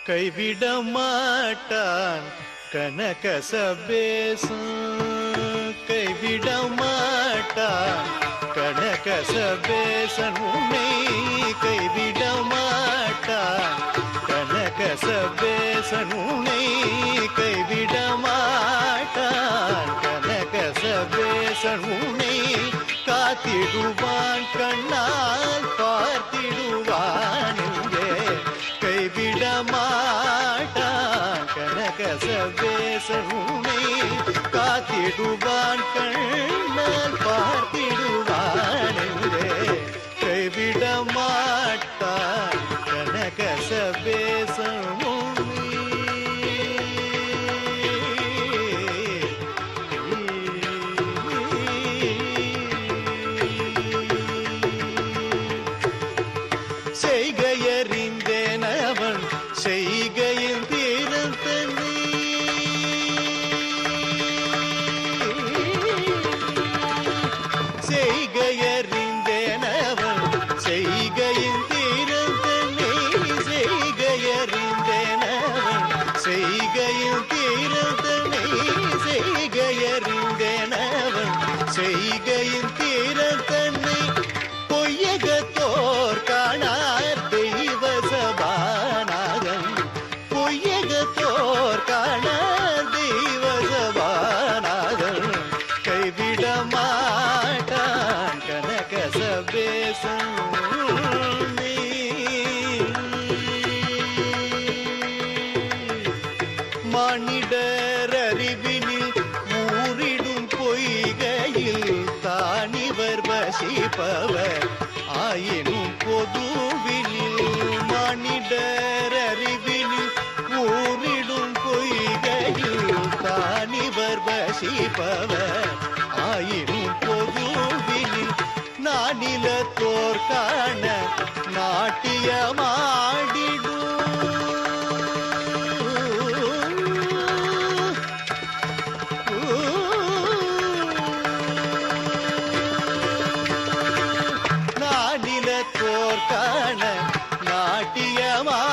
கைவிட மாட்டான் கனக சபேசம் கைவிட மாட்டான் கனக சபேசன் உன்னை கைவிட மாட்டான் கனக சபேசன் உன்னை கைவிட மாட்டான் கனக சபேசன் உன்னை காத்திடுவான் கண்ணால் பார்த்திடுவான் இங்கே கைவிட மாட்டான் கனக சபேசன் உன்னை காத்திடுவான் கண்ணால் பார்த்திடுவான் இங்கே கைவிட மாட்டான் கனக சபேசன் செய்கையறிந்தேன் அவன் செய்கையில் தீரத்தனே செய்கையறிந்தேன் அவன் செய்கையில் தீரத்தனே செய்கையறிந்தேன் அவன் செய்கையில் தீரத்தனே செய்கையறிந்தேன் அவன் செய்கையில் தீரத்தன்னை பொய்யகத்தோர் காணார் தெய்வ சபாநாதன் பொய்யகத்தோர் காணார் தெய்வ சபாநாதன் கைவிட மாட்டான் கனக சபேசன் மானிடர் அறிவினில் ஊரிடும் பொய்கையில் தானிவர் வசிப்பவர் ஆயினும் பொதுவினில் மானிடர் அறிவினில் ஊரிடும் பொய்கையில் தானிவர் வசிப்பவர் ஆயினும் பொதுவினில் நானிலத்தோர் காண நாட்டியமாடிடும் நானிலத்தோர் காண நாட்டியமா